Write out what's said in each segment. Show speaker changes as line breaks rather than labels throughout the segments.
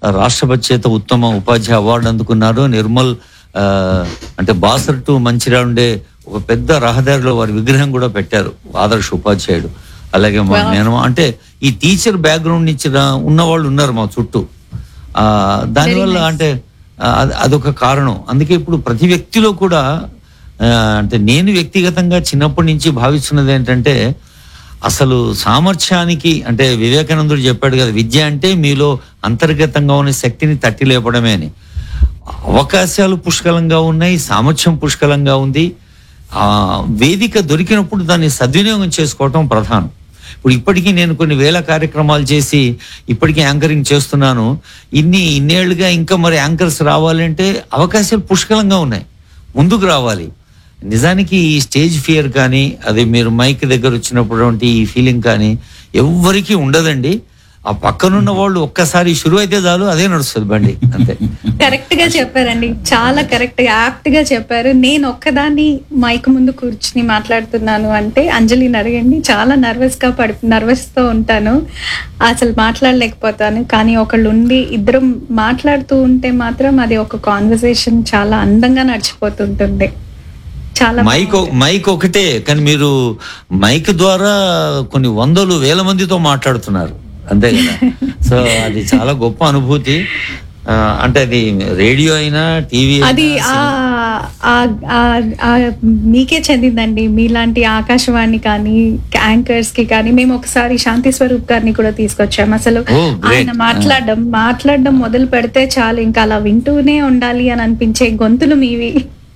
రాష్ట్రపతి చేత ఉత్తమ ఉపాధ్యాయ అవార్డు అందుకున్నారు నిర్మల్ ఆ, అంటే బాసర్ టు మంచిర్యాల ఉండే ఒక పెద్ద రహదారిలో వారి విగ్రహం కూడా పెట్టారు ఆదర్శ ఉపాధ్యాయుడు అలాగే మా నేను అంటే ఈ టీచర్ బ్యాక్గ్రౌండ్ ఇచ్చిన ఉన్న వాళ్ళు ఉన్నారు మా చుట్టూ ఆ దానివల్ల అంటే ఆ, అది- అదొక కారణం అందుకే ఇప్పుడు ప్రతి వ్యక్తిలో కూడా ఆ, అంటే నేను వ్యక్తిగతంగా చిన్నప్పటి నుంచి భావిస్తున్నది ఏంటంటే అసలు సామర్థ్యానికి అంటే వివేకానందుడు చెప్పాడు కదా విద్య అంటే మీలో అంతర్గతంగా ఉన్న శక్తిని తట్టి లేపడమే అని అవకాశాలు పుష్కలంగా ఉన్నాయి సామర్థ్యం పుష్కలంగా ఉంది ఆ వేదిక దొరికినప్పుడు దాన్ని సద్వినియోగం చేసుకోవటం ప్రధానం ఇప్పుడు ఇప్పటికీ నేను కొన్ని వేల కార్యక్రమాలు చేసి ఇప్పటికీ యాంకరింగ్ చేస్తున్నాను ఇన్ని ఇన్నేళ్లుగా ఇంకా మరి యాంకర్స్ రావాలంటే అవకాశాలు పుష్కలంగా ఉన్నాయి ముందుకు రావాలి నిజానికి ఈ స్టేజ్ ఫియర్ కానీ అది మీరు మైక్ దగ్గర వచ్చినప్పుడు ఈ ఫీలింగ్ కానీ ఎవ్వరికీ ఉండదండి ఆ పక్కనున్న వాళ్ళు ఒక్కసారి షురు అయితే చాలు అదే నడుస్తుంది బండి అంతే
కరెక్ట్ గా చెప్పారండి చాలా కరెక్ట్ గా యాప్ట్ గా చెప్పారు నేను ఒక్కదాన్ని మైక్ ముందు కూర్చుని మాట్లాడుతున్నాను అంటే అంజలిని అడగండి చాలా నర్వస్ గా పడి నర్వస్ తో ఉంటాను అసలు మాట్లాడలేకపోతాను కానీ ఒకళ్ళు ఉండి ఇద్దరం మాట్లాడుతూ ఉంటే మాత్రం అది ఒక కాన్వర్సేషన్ చాలా అందంగా నడిచిపోతుంటుంది చాలా
మైక్ ఒ- మైక్ ఒకటే కానీ మీరు మైక్ ద్వారా కొన్ని వందలు వేల మందితో మాట్లాడుతున్నారు అంతే కదా సో అది చాలా గొప్ప అనుభూతి ఆ, అంటే అది రేడియో అయినా టీవీ
అది ఆ- ఆ- ఆ- ఆ మీకే చెందిందండి మీలాంటి ఆకాశవాణి కానీ యాంకర్స్ కి కానీ మేము ఒకసారి శాంతి స్వరూప్ గారిని కూడా తీసుకొచ్చాం అసలు
Oh, great.
ఆయన మాట్లాడడం మాట్లాడడం మొదలు పెడితే చాలు ఇంకా అలా వింటూనే ఉండాలి అని అనిపించే గొంతులు మీవి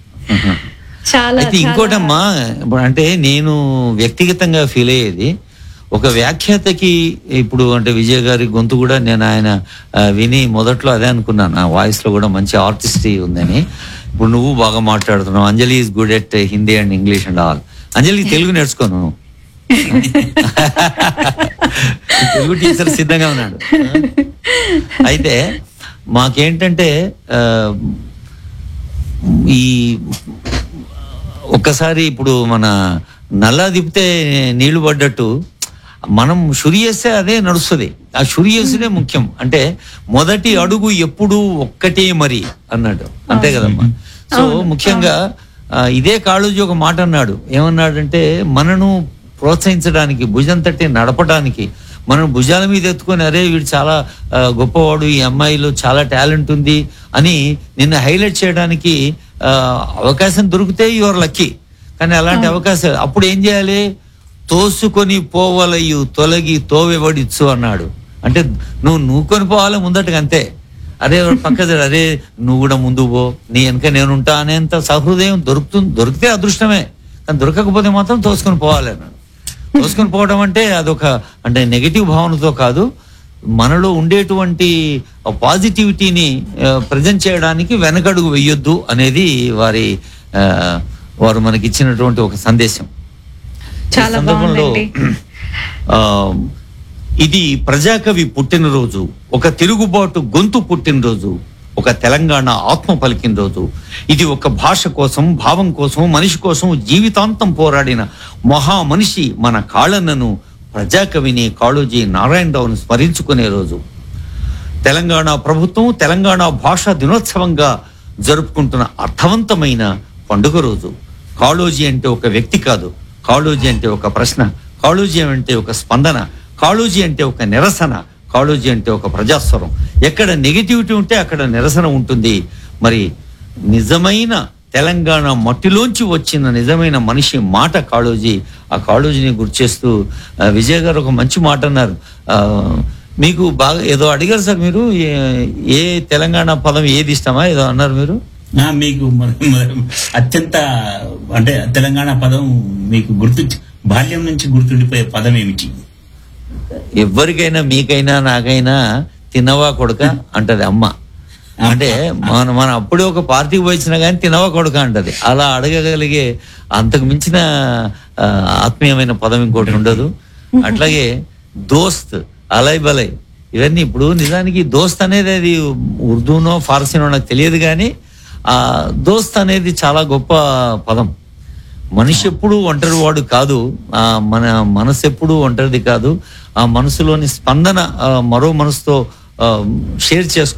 చాలా
అయితే ఇంకోటమ్మా ఇప్పుడు అంటే నేను వ్యక్తిగతంగా ఫీల్ అయ్యేది ఒక వ్యాఖ్యాతకి ఇప్పుడు అంటే విజయ్ గారి గొంతు కూడా నేను ఆయన ఆ, విని మొదట్లో అదే అనుకున్నాను నా వాయిస్ లో కూడా మంచి ఆర్టిస్ట్రీ ఉందని ఇప్పుడు నువ్వు బాగా మాట్లాడుతున్నావు Anjali is good at Hindi and English and all Anjali Telugu నేర్చుకోను తెలుగు టీచర్ సిద్ధంగా ఉన్నాడు అయితే మాకేంటంటే ఆ, ఈ ఒక్కసారి ఇప్పుడు మన నల్లా దిప్తే నీళ్లు పడ్డట్టు మనం షురి చేస్తే అదే నడుస్తుంది ఆ షురి చేసుడే ముఖ్యం అంటే మొదటి అడుగు ఎప్పుడు ఒక్కటే మరి అన్నాడు అంతే కదమ్మా సో ముఖ్యంగా ఆ, ఇదే కాళోజీ ఒక మాట అన్నాడు ఏమన్నాడంటే మనను ప్రోత్సహించడానికి భుజం తట్టి నడపడానికి మనం భుజాల మీద ఎత్తుకొని అరే వీడు చాలా ఆ, గొప్పవాడు ఈ అమ్మాయిలో చాలా టాలెంట్ ఉంది అని నిన్ను హైలైట్ చేయడానికి ఆ, అవకాశం దొరికితే యువర్ లక్కీ కానీ అలాంటి అవకాశాలు అప్పుడు ఏం చేయాలి తోసుకొని పోవలయ్యు తొలగి తోవెవడిచ్చు అన్నాడు అంటే నువ్వు నూకొని పోవాలి ముందటగా అంతే అరే ఎవరు పక్క జర, అరే నువ్వు కూడా ముందు పో నీ వెనక నేనుంటా అనేంత సహృదయం దొరుకుతుంది దొరికితే అదృష్టమే కానీ దొరకకపోతే మాత్రం తోసుకొని పోవాలి అన్నాడు తోసుకొని పోవడం అంటే అదొక అంటే నెగిటివ్ భావనతో కాదు మనలో ఉండేటువంటి పాజిటివిటీని ప్రజెంట్ చేయడానికి వెనకడుగు వెయ్యొద్దు అనేది వారి ఆ, వారు మనకి ఇచ్చినటువంటి ఒక సందేశం ఈ
చాలా
సందర్భంలో
బాగుందండి
ఆ, ఇది ప్రజాకవి పుట్టినరోజు ఒక తిరుగుబాటు గొంతు పుట్టినరోజు ఒక తెలంగాణ ఆత్మ పలికిన రోజు ఇది ఒక భాష కోసం భావం కోసం మనిషి కోసం జీవితాంతం పోరాడిన మహా మనిషి మన కాళన్నను ప్రజాకవిని కాళోజీ నారాయణరావును స్మరించుకునే రోజు తెలంగాణ ప్రభుత్వం తెలంగాణ భాషా దినోత్సవంగా జరుపుకుంటున్న అర్థవంతమైన పండుగ రోజు కాళోజీ అంటే ఒక వ్యక్తి కాదు కాళోజీ అంటే ఒక ప్రశ్న కాళోజీ అంటే ఒక స్పందన కాళోజీ అంటే ఒక నిరసన కాళోజీ అంటే ఒక ప్రజాస్వరం ఎక్కడ నెగిటివిటీ ఉంటే అక్కడ నిరసన ఉంటుంది మరి నిజమైన తెలంగాణ మట్టిలోంచి వచ్చిన నిజమైన మనిషి మాట కాళోజీ ఆ కాళోజీని గుర్చేస్తూ ఆ, విజయ్ గారు ఒక మంచి మాట అన్నారు ఆ, మీకు బాగా ఏదో అడిగారు సార్ మీరు ఏ- ఏ తెలంగాణ పదం ఏది ఇష్టమా ఏదో అన్నారు మీరు
ఆ, మీకు మరి- మరి అత్యంత అంటే తెలంగాణ పదం మీకు గుర్తు బాల్యం నుంచి గుర్తుండిపోయే పదం ఏమిటి
ఎవరికైనా మీకైనా నాకైనా తినవా కొడుక అంటది అమ్మ అంటే మన మన అప్పుడే ఒక పార్టీకి పోయించినా కానీ తినవా కొడుక అంటది అలా అడగగలిగే అంతకు మించిన ఆ, ఆత్మీయమైన పదం ఇంకోటి ఉండదు అట్లాగే దోస్త్ అలై బలై ఇవన్నీ ఇప్పుడు నిజానికి దోస్త్ అనేది అది ఉర్దూనో ఫార్సీనో నాకు తెలియదు కానీ ఆ దోస్త్ అనేది చాలా గొప్ప పదం మనిషి ఎప్పుడు ఒంటరి వాడు కాదు ఆ మన మనసు ఎప్పుడు ఒంటరిది కాదు ఆ మనసులోని స్పందన ఆ, మరో మనసుతో షేర్ చేసుకో